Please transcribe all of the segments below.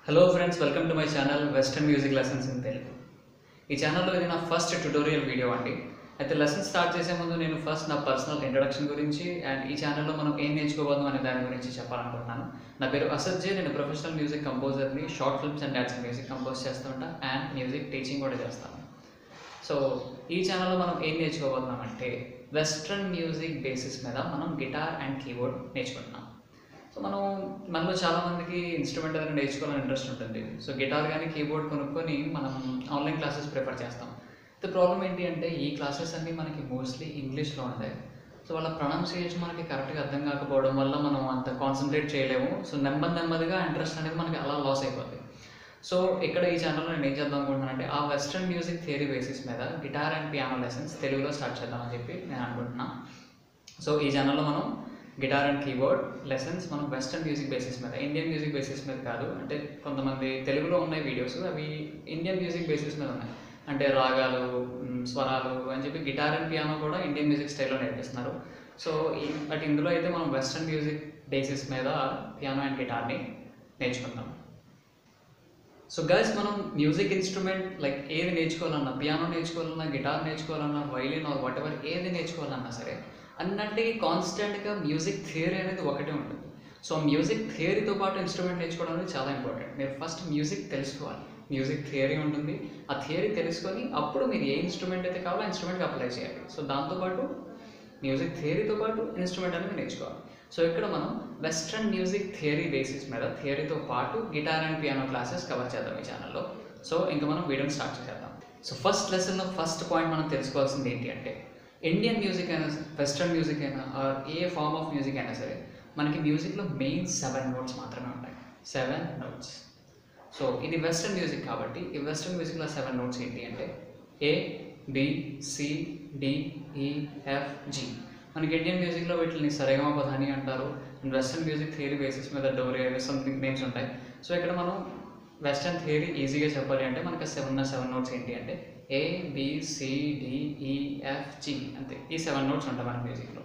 hello friends welcome to my channel western music lessons in Telugu ఈ ఛానల్లో ఇది నా ఫస్ట్ ట్యుటోరియల్ వీడియో అండి అయితే లెసన్ స్టార్ట్ చేసే ముందు నేను ఫస్ట్ నా పర్సనల్ ఇంట్రడక్షన్ గురించి అండ్ ఈ ఛానల్లో మనం ఏం నేర్చుకోబోదాం అనే దాని గురించి చెప్పాలనుకుంటున్నాను నా పేరు అసద్ జే నేను ప్రొఫెషనల్ మ్యూజిక్ కంపోజర్ని short films and dance music compose చేస్తుంటా అండ్ మ్యూజిక్ టీచింగ్ కూడా చేస్తాను సో ఈ ఛానల్లో మనం ఏం నేర్చుకోబోతున్నాం అంటే వెస్ట్రన్ మ్యూజిక్ బేసిస్ మీద మనం గిటార్ అండ్ కీబోర్డ్ నేర్చుకుంటున్నాం సో మనం మనలో చాలామందికి ఇన్స్ట్రుమెంట్ ఏదైనా నేర్చుకోవాలని ఇంట్రెస్ట్ ఉంటుంది సో గిటార్ కానీ కీబోర్డ్ కొనుక్కొని మనం ఆన్లైన్ క్లాసెస్ ప్రిఫర్ చేస్తాం అయితే ప్రాబ్లం ఏంటి అంటే ఈ క్లాసెస్ అన్నీ మనకి మోస్ట్లీ ఇంగ్లీష్లో ఉంటాయి సో వాళ్ళ ప్రొనౌన్సియేషన్ మనకి కరెక్ట్గా అర్థం కాకపోవడం వల్ల మనం అంత కాన్సన్ట్రేట్ చేయలేము సో నెమ్మది నెమ్మదిగా ఇంట్రెస్ట్ అనేది మనకి అలా లాస్ అయిపోతుంది సో ఇక్కడ ఈ ఛానల్లో నేను ఏం చేద్దాం అనుకుంటున్నానంటే ఆ వెస్ట్రన్ మ్యూజిక్ థియరీ బేసిస్ మీద గిటార్ అండ్ పియానో లెసన్స్ తెలుగులో స్టార్ట్ చేద్దామని చెప్పి నేను అనుకుంటున్నాను సో ఈ ఛానల్లో మనం గిటార్ అండ్ కీబోర్డ్ లెసన్స్ మనం వెస్ట్రన్ మ్యూజిక్ బేసిస్ మీద ఇండియన్ మ్యూజిక్ బేసిస్ మీద కాదు అంటే కొంతమంది తెలుగులో ఉన్నాయి వీడియోస్ అవి ఇండియన్ మ్యూజిక్ బేసిస్ మీద ఉన్నాయి అంటే రాగాలు మ్, స్వరాలు అని చెప్పి గిటార్ అండ్ పియానో కూడా ఇండియన్ మ్యూజిక్ స్టైల్లో నేర్పిస్తున్నారు సో ఈ బట్ ఇందులో అయితే మనం వెస్ట్రన్ మ్యూజిక్ బేసిస్ మీద పియానో అండ్ గిటార్ని నేర్చుకుందాం సో గైస్ మనం మ్యూజిక్ ఇన్స్ట్రుమెంట్ లైక్ ఏది నేర్చుకోవాలన్నా పియానో నేర్చుకోవాలన్నా గిటార్ నేర్చుకోవాలన్నా వైలిన్ ఆర్ వాట్ ఎవర్ ఏది నేర్చుకోవాలన్నా సరే అన్నట్టుగా కాన్స్టెంట్గా మ్యూజిక్ థియరీ అనేది ఒకటే ఉంటుంది సో మ్యూజిక్ థియరీతో పాటు ఇన్స్ట్రుమెంట్ నేర్చుకోవడం అనేది చాలా ఇంపార్టెంట్ మీరు ఫస్ట్ మ్యూజిక్ తెలుసుకోవాలి మ్యూజిక్ థియరీ ఉంటుంది ఆ థియరీ తెలుసుకొని అప్పుడు మీరు ఏ ఇన్స్ట్రుమెంట్ అయితే కావాలో ఆ ఇన్స్ట్రుమెంట్కి అప్లై చేయాలి సో దాంతోపాటు మ్యూజిక్ థియరీతో పాటు ఇన్స్ట్రుమెంట్ అనేది నేర్చుకోవాలి సో ఇక్కడ మనం వెస్ట్రన్ మ్యూజిక్ థియరీ బేసిస్ మీద థియరీతో పాటు guitar and piano classes cover చేద్దాం ఈ ఛానల్లో సో ఇంకా మనం వీడియోని స్టార్ట్ చేద్దాం సో ఫస్ట్ లెసన్లో ఫస్ట్ పాయింట్ మనం తెలుసుకోవాల్సింది ఏంటి అంటే ఇండియన్ మ్యూజిక్ అయినా వెస్ట్రన్ మ్యూజిక్ అయినా or a form of music అయినా సరే మనకి మ్యూజిక్లో మెయిన్ సెవెన్ నోట్స్ మాత్రమే ఉంటాయి సెవెన్ నోట్స్ సో ఇది వెస్ట్రన్ మ్యూజిక్ కాబట్టి ఈ వెస్ట్రన్ మ్యూజిక్లో సెవెన్ నోట్స్ ఏంటి అంటే A B C D E F G మనకి ఇండియన్ మ్యూజిక్లో వీటిని సరేగమ పదాని అంటారు and western music theory basis మీద డోరే సంథింగ్ నేమ్స్ ఉంటాయి సో ఇక్కడ మనం వెస్ట్రన్ థియరీ ఈజీగా చెప్పాలి అంటే మనకి సెవెన్ సెవెన్ నోట్స్ ఏంటి అంటే A B C D E F G అంతే ఈ సెవెన్ నోట్స్ ఉంటాయి మన మ్యూజిక్లో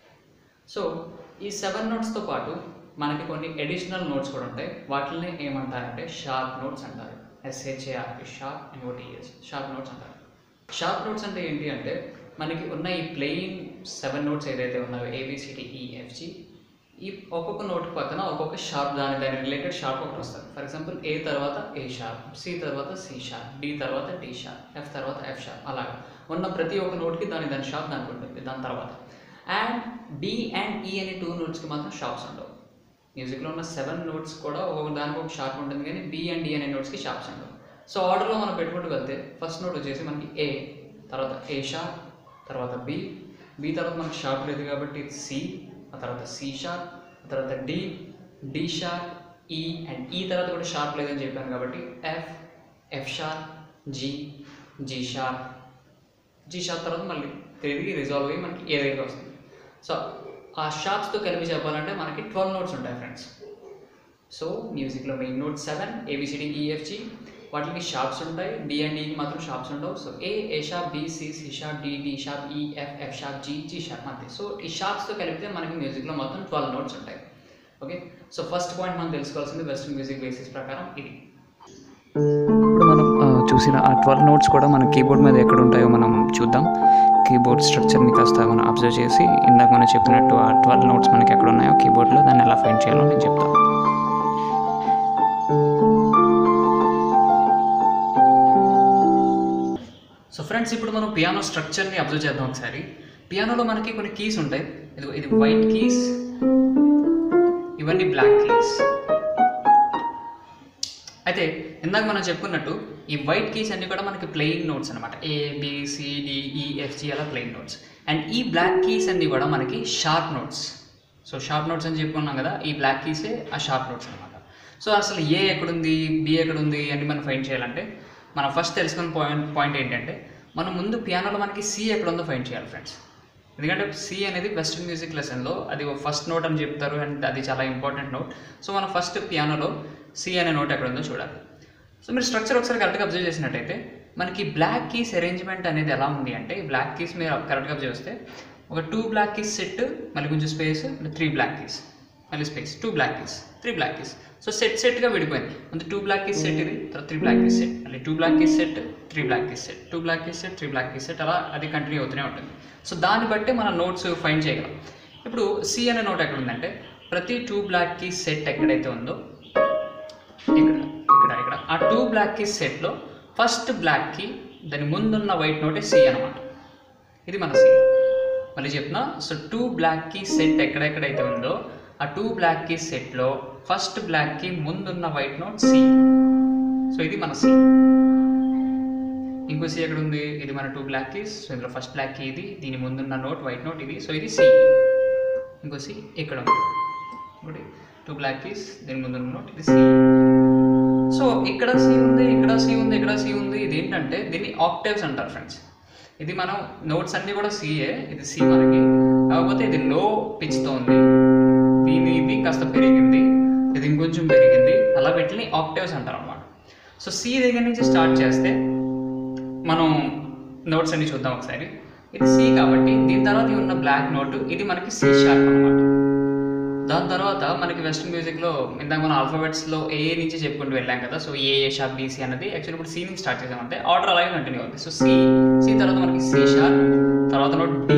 సో ఈ సెవెన్ నోట్స్తో పాటు మనకి కొన్ని ఎడిషనల్ నోట్స్ కూడా ఉంటాయి వాటిని ఏమంటారంటే షార్ప్ నోట్స్ అంటారు S H A R sharp N O T S sharp notes అంటారు షార్ప్ నోట్స్ అంటే ఏంటి అంటే మనకి ఉన్న ఈ ప్లెయిన్ సెవెన్ నోట్స్ ఏదైతే ఉన్నాయో ఏబిసిడి ఈఎఫ్జి ఈ ఒక్కొక్క నోట్ పక్కన ఒక్కొక్క షార్ప్ దాని దాని రిలేటెడ్ షార్ప్ ఒకటి వస్తుంది ఫర్ ఎగ్జాంపుల్ ఏ తర్వాత ఏ షార్ప్ సి తర్వాత సి షార్ప్ డి తర్వాత డి షార్ప్ ఎఫ్ తర్వాత ఎఫ్ షార్ప్ అలాగా ఉన్న ప్రతి ఒక్క నోట్కి దాని దాని షార్ప్ దానికి ఉంటుంది దాని తర్వాత అండ్ డి అండ్ ఈ అనే టూ నోట్స్కి మాత్రం షార్ప్స్ ఉండవు మ్యూజిక్లో ఉన్న సెవెన్ నోట్స్ కూడా ఒక్కొక్క దానికి ఒక షార్ప్ ఉంటుంది కానీ బి అండ్ డి అనే నోట్స్కి షార్ప్స్ ఉండవు సో ఆర్డర్లో మనం పెట్టుకుంటూ వెళ్తే ఫస్ట్ నోట్ వచ్చేసి మనకి ఏ తర్వాత ఏ షార్ప్ తర్వాత బి బి తర్వాత మనకి షార్ప్ లేదు కాబట్టి సి ఆ తర్వాత సి షార్ప్ ఆ తర్వాత D D sharp E and E తర్వాత కూడా షార్ప్ లేదని చెప్పాను కాబట్టి F F sharp G G sharp G sharp తర్వాత మళ్ళీ తిరిగి రిజాల్వ్ అయ్యి మనకి ఏ దగ్గర వస్తుంది సో ఆ షార్ప్స్తో కలిపి చెప్పాలంటే మనకి ట్వెల్వ్ నోట్స్ ఉంటాయి ఫ్రెండ్స్ సో మ్యూజిక్లో main note seven A B C D E F G వాటికి షార్ప్స్ ఉంటాయి డి అండ్ ఈకి మాత్రం షార్ప్స్ ఉండవు so A A sharp B C C sharp D D sharp E F F sharp G G sharp అంతే so ఈ షార్ప్స్తో కలిపితే మనకి మ్యూజిక్లో మొత్తం ట్వెల్వ్ నోట్స్ ఉంటాయి ఓకే సో ఫస్ట్ పాయింట్ మనం తెలుసుకోవాల్సింది వెస్ట్రన్ మ్యూజిక్ బేసిస్ ప్రకారం ఇది ఇప్పుడు మనం ఆ, చూసిన ఆ ట్వెల్వ్ నోట్స్ కూడా మన కీబోర్డ్ మీద ఎక్కడ ఉంటాయో మనం చూద్దాం కీబోర్డ్ స్ట్రక్చర్ని కాస్త మనం అబ్జర్వ్ చేసి ఇందాక మనం చెప్పినట్టు ఆ ట్వెల్వ్ నోట్స్ మనకి ఎక్కడ ఉన్నాయో కీబోర్డ్లో దాన్ని ఎలా ఫైండ్ చేయాలో నేను చెప్తాను సో ఫ్రెండ్స్ ఇప్పుడు మనం పియానో స్ట్రక్చర్ని అబ్జర్వ్ చేద్దాం ఒకసారి పియానోలో మనకి కొన్ని కీస్ ఉంటాయి ఇది ఇది వైట్ కీస్ ఇవన్నీ బ్లాక్ కీస్ అయితే ఇందాక మనం చెప్పుకున్నట్టు ఈ వైట్ కీస్ అన్ని కూడా మనకి ప్లెయిన్ నోట్స్ అనమాట A B C D E F G అలా ప్లెయిన్ నోట్స్ అండ్ ఈ బ్లాక్ కీస్ అన్ని కూడా మనకి sharp notes so sharp notes అని చెప్పుకున్నాం కదా ఈ బ్లాక్ కీసే ఆ షార్ప్ నోట్స్ అనమాట సో అసలు ఏ ఎక్కడుంది బి ఎక్కడుంది అని మనం ఫైండ్ చేయాలంటే మనం ఫస్ట్ తెలుసుకున్న పాయింట్ పాయింట్ ఏంటంటే మనం ముందు పియానోలో మనకి సి ఎక్కడ ఉందో ఫైండ్ చేయాలి ఫ్రెండ్స్ ఎందుకంటే సి అనేది వెస్ట్రన్ మ్యూజిక్ లెసన్లో అది ఫస్ట్ నోట్ అని చెప్తారు అండ్ అది చాలా ఇంపార్టెంట్ నోట్ సో మనం ఫస్ట్ పియానోలో సి అనే నోట్ ఎక్కడ ఉందో చూడాలి సో మీరు స్ట్రక్చర్ ఒకసారి కరెక్ట్గా అబ్జర్వ్ చేసినట్టయితే మనకి బ్లాక్ కీస్ అరేంజ్మెంట్ అనేది ఎలా ఉంది అంటే ఈ బ్లాక్ కీస్ మీరు కరెక్ట్గా అబ్జర్వ్ చేస్తే ఒక టూ బ్లాక్ కీస్ సెట్ మళ్ళీ కొంచెం స్పేస్ త్రీ బ్లాక్ కీస్ మళ్ళీ space two black keys three black keys so set సెట్గా విడిపోయింది అంటే టూ బ్లాక్ కీస్ సెట్ ఇది తర్వాత త్రీ బ్లాక్ కీస్ సెట్ మళ్ళీ two black keys set three black keys set two black keys set three black keys set అలా అది continue అవుతూనే ఉంటుంది సో దాన్ని బట్టి మనం నోట్స్ ఫైండ్ చేయగలం ఇప్పుడు సి అనే నోట్ ఎక్కడ ఉందంటే ప్రతి టూ బ్లాక్ కీస్ సెట్ ఎక్కడైతే ఉందో ఇక్కడ ఇక్కడ ఇక్కడ ఆ టూ బ్లాక్ కీ సెట్లో ఫస్ట్ బ్లాక్ కి దాని ముందున్న వైట్ నోటే సి అనమాట ఇది మన సి మళ్ళీ చెప్తున్నా సో టూ బ్లాక్ కి సెట్ ఎక్కడెక్కడైతే ఉందో ఆ టూ బ్లాక్ కి సెట్లో ఫస్ట్ బ్లాక్ కి ముందున్న వైట్ నోట్ సి సో ఇది మన సి ఇంకో సి ఎక్కడ ఉంది ఇది మన టూ బ్లాక్ కీస్ సో ఇందులో ఫస్ట్ బ్లాక్ కీ ఇది దీని ముందున్న నోట్ వైట్ నోట్ ఇది సో ఇది సి ఇంకో సి ఇక్కడ ఉంది ఒకటి టూ బ్లాక్ కీస్ దీని ముందున్న నోట్ ఇది సి సో ఇక్కడ సి ఉంది ఇక్కడ సి ఉంది ఇక్కడ సి ఉంది ఇది ఏంటంటే దీన్ని ఆక్టేవ్స్ అంటారు ఫ్రెండ్స్ ఇది మనం నోట్స్ అన్నీ కూడా సిఏ ఇది సి మనకి కాకపోతే ఇది లో పిచ్తో ఉంది దీని ఇది కాస్త పెరిగింది ఇది ఇంకొంచెం పెరిగింది అలా వీటిని ఆక్టేవ్స్ అంటారు అనమాట సో సి దగ్గర నుంచి స్టార్ట్ చేస్తే మనం నోట్స్ అన్ని చూద్దాం ఒకసారి ఇది సి కాబట్టి దీని తర్వాత ఉన్న బ్లాక్ నోట్ ఇది మనకి సి షార్ప్ అనమాట దాని తర్వాత మనకి వెస్ట్రన్ మ్యూజిక్లో ఇందాక మనం ఆల్ఫాబెట్స్లో ఏ నుంచి చెప్పుకుంటూ వెళ్ళాం కదా so A A sharp B C అన్నది యాక్చువల్లీ ఇప్పుడు సి నుంచి స్టార్ట్ చేసామంటే ఆర్డర్ అలాగే కంటిన్యూ అవుతుంది సో సి సి తర్వాత మనకి సి షార్ప్ తర్వాత నోట్ డి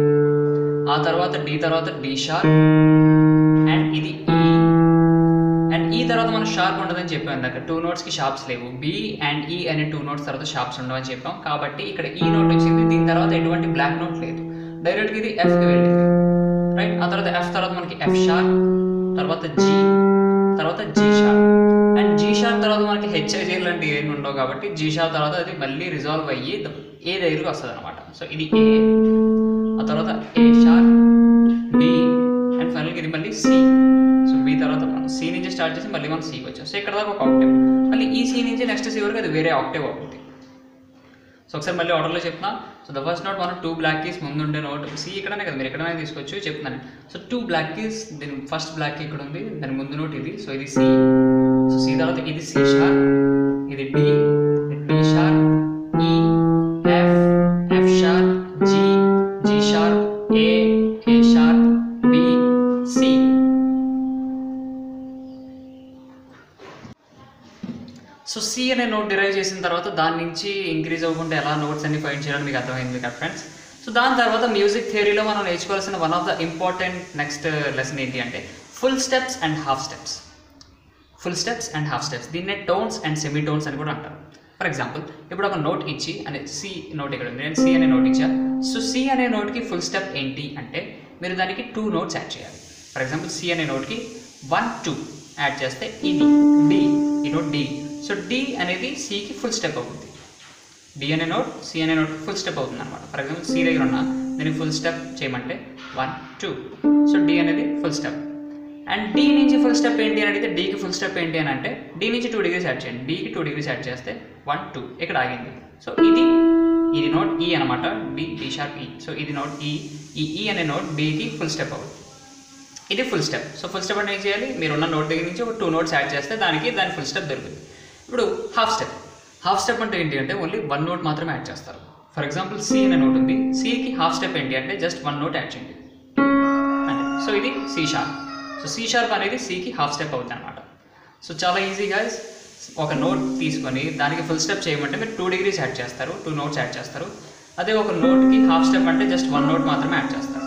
ఆ తర్వాత డి తర్వాత డి షార్ప్ అండ్ ఇది ఈ అండ్ ఈ తర్వాత మనం షార్ప్ ఉండదని చెప్పాం ఇందాక టూ నోట్స్కి షార్ప్స్ లేవు బి అండ్ ఈ అనే టూ నోట్స్ తర్వాత షార్ప్స్ ఉండవని చెప్పాం కాబట్టి ఇక్కడ ఈ నోట్ వచ్చింది దీని తర్వాత ఎటువంటి బ్లాక్ నోట్ లేదు డైరెక్ట్గా ఇది ఎఫ్కి వెళ్ళింది రైట్ ఆ తర్వాత ఎఫ్ తర్వాత మనకి ఎఫ్ షార్ప్ తర్వాత జీ తర్వాత G sharp and G sharp తర్వాత మనకి హెచ్ఐజీ లాంటివి ఏమి ఉండవు కాబట్టి జీ షార్ప్ తర్వాత అది మళ్ళీ రిజాల్వ్ అయ్యి ద- ఏ దగ్గరికి వస్తుంది అనమాట సో ఇది ఏ ఆ తర్వాత ఏ షార్ప్ బి అండ్ ఫైనల్గా ఇది మళ్ళీ సి సో బి తర్వాత మనం సి నుంచి స్టార్ట్ చేసి మళ్ళీ మనం సికి వచ్చాం సో ఇక్కడ దాకా ఒక ఆక్టేవ్ మళ్ళీ ఈ సి నుంచి నెక్స్ట్ సి వరకు అది వేరే ఆక్టేవ్ అవుతుంది సో ఒకసారి మళ్ళీ ఆర్డర్లో చెప్తున్నా సో ద ఫస్ట్ నోట్ మనం టూ బ్లాక్ కీస్ ముందుండే నోట్ సి ఇక్కడనే కదా మీరు ఎక్కడైనా తీసుకోవచ్చు చెప్తున్నాను సో టూ బ్లాక్ కీస్ దీని ఫస్ట్ బ్లాక్ కీ ఇక్కడ ఉంది దాని ముందు నోట్ ఇది సో ఇది సి సో సి తర్వాత ఇది సి షార్ప్ ఇది D D sharp E F F sharp G G sharp A A sharp B C so C అనే నోట్ డిరైవ్ చేసిన తర్వాత దాని నుంచి ఇంక్రీజ్ అవ్వకుండా ఎలా నోట్స్ అన్ని ఫైండ్ చేయాలని మీకు అర్థమైంది కదా ఫ్రెండ్స్ సో దాని తర్వాత మ్యూజిక్ థియరీలో మనం నేర్చుకోవాల్సిన one of the important next lesson ఏంటి అంటే full steps and half steps full steps and half steps దీన్నే టోన్స్ అండ్ సెమీ టోన్స్ అని కూడా అంటారు ఫర్ ఎగ్జాంపుల్ ఇప్పుడు ఒక నోట్ ఇచ్చి అనే సి నోట్ ఇక్కడ ఉంది నేను సి అనే నోట్ ఇచ్చా సో సి అనే నోట్కి ఫుల్ స్టెప్ ఏంటి అంటే మీరు దానికి టూ నోట్స్ యాడ్ చేయాలి ఫర్ ఎగ్జాంపుల్ సి అనే నోట్కి వన్ టూ యాడ్ చేస్తే ఇది డి ఈ నోట్ డి సో డి అనేది సికి ఫుల్ స్టెప్ అవుతుంది డి అనే నోట్ సి అనే నోట్ ఫుల్ స్టెప్ అవుతుంది అనమాట ఫర్ ఎగ్జాంపుల్ సి దగ్గర ఉన్న దీనికి ఫుల్ స్టెప్ చేయమంటే వన్ టూ సో డి అనేది ఫుల్ స్టెప్ అండ్ డి నుంచి ఫుల్ స్టెప్ ఏంటి అని అడిగితే డీకి ఫుల్ స్టెప్ ఏంటి అని అంటే డి నుంచి టూ డిగ్రీస్ యాడ్ చేయండి డీకి టూ డిగ్రీస్ యాడ్ చేస్తే వన్ టూ ఇక్కడ ఆగింది సో ఇది ఇది నోట్ ఈ అనమాట D D sharp E so ఇది నోట్ ఈ ఈ ఈ అనే నోట్ డీకి ఫుల్ స్టెప్ అవుతుంది ఇది full step so full step అంటే ఏం చేయాలి మీరు ఉన్న నోట్ దగ్గర నుంచి ఒక టూ నోట్స్ యాడ్ చేస్తే దానికి దాని ఫుల్ స్టెప్ దొరుకుతుంది ఇప్పుడు హాఫ్ స్టెప్ హాఫ్ స్టెప్ అంటే ఏంటి అంటే ఓన్లీ వన్ నోట్ మాత్రమే యాడ్ చేస్తారు ఫర్ ఎగ్జాంపుల్ సి అనే నోట్ ఉంది సికి హాఫ్ స్టెప్ ఏంటి అంటే జస్ట్ వన్ నోట్ యాడ్ చేయండి అంటే సో ఇది C sharp so C sharp అనేది సికి హాఫ్ స్టెప్ అవుతుంది అనమాట సో చాలా ఈజీగా ఒక నోట్ తీసుకొని దానికి ఫుల్ స్టెప్ చేయమంటే మీరు టూ డిగ్రీస్ యాడ్ చేస్తారు టూ నోట్స్ యాడ్ చేస్తారు అదే ఒక నోట్కి హాఫ్ స్టెప్ అంటే జస్ట్ వన్ నోట్ మాత్రమే యాడ్ చేస్తారు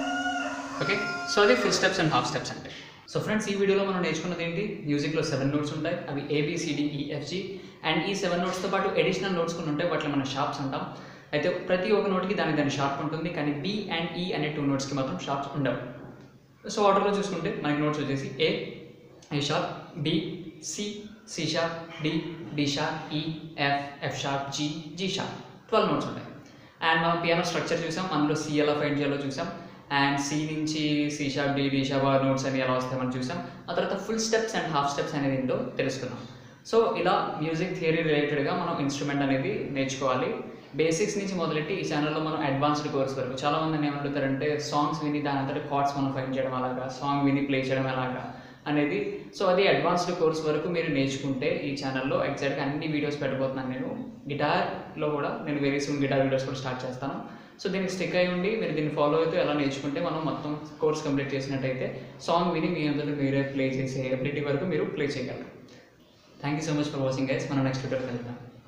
ఓకే సో అది full steps and half steps అంటే సో ఫ్రెండ్స్ ఈ వీడియోలో మనం నేర్చుకున్నది ఏంటి మ్యూజిక్లో సెవెన్ నోట్స్ ఉంటాయి అవి ఏబిసిడిఈఎఫ్జి అండ్ ఈ సెవెన్ నోట్స్తో పాటు ఎడిషనల్ నోట్స్ కొన్ని ఉంటాయి వాటిని మనం షార్ప్స్ అంటాం అయితే ప్రతి ఒక్క నోట్కి దాని దాని షార్ప్ ఉంటుంది కానీ బి అండ్ ఈ అనే టూ నోట్స్కి మాత్రం షార్ప్స్ ఉండవు సో ఆర్డర్లో చూసుకుంటే మనకి నోట్స్ వచ్చేసి A A sharp B C C sharp D D sharp E F F sharp G G sharp twelve notes ఉంటాయి అండ్ మనం పియానో స్ట్రక్చర్ చూసాం అందులో సి ఎలా ఫైండ్ చేయాలో చూసాం అండ్ సి నుంచి C sharp D D sharp ఆ notes అని ఎలా వస్తాయో మనం చూసాం ఆ తర్వాత full steps and half steps అనేది ఏంటో తెలుసుకున్నాం సో ఇలా మ్యూజిక్ థియరీ రిలేటెడ్గా మనం ఇన్స్ట్రుమెంట్ అనేది నేర్చుకోవాలి బేసిక్స్ నుంచి మొదలెట్టి ఈ ఛానల్లో మనం అడ్వాన్స్డ్ కోర్స్ వరకు చాలా మంది ఏమంటారంటే సాంగ్స్ విని దాని అంతటి కార్డ్స్ మనం ఫైన్ చేయడం అలాగా సాంగ్ విని ప్లే చేయడం ఎలాగా అనేది సో అది అడ్వాన్స్డ్ కోర్స్ వరకు మీరు నేర్చుకుంటే ఈ ఛానల్లో ఎగ్జాక్ట్గా అన్ని వీడియోస్ పెట్టబోతున్నాను నేను గిటార్లో కూడా నేను వెరీ సూన్ గిటార్ వీడియోస్ కూడా స్టార్ట్ చేస్తాను సో దీనికి స్టిక్ అయి ఉండి మీరు దీన్ని ఫాలో అవుతూ ఎలా నేర్చుకుంటే మనం మొత్తం కోర్స్ కంప్లీట్ చేసినట్టయితే సాంగ్ విని మీ అందరూ మీరే ప్లే చేసే ఎబిలిటీ వరకు మీరు ప్లే చేయగలరు thank you so much for watching guys మనం నెక్స్ట్ ట్యూటర్ వెళ్దాం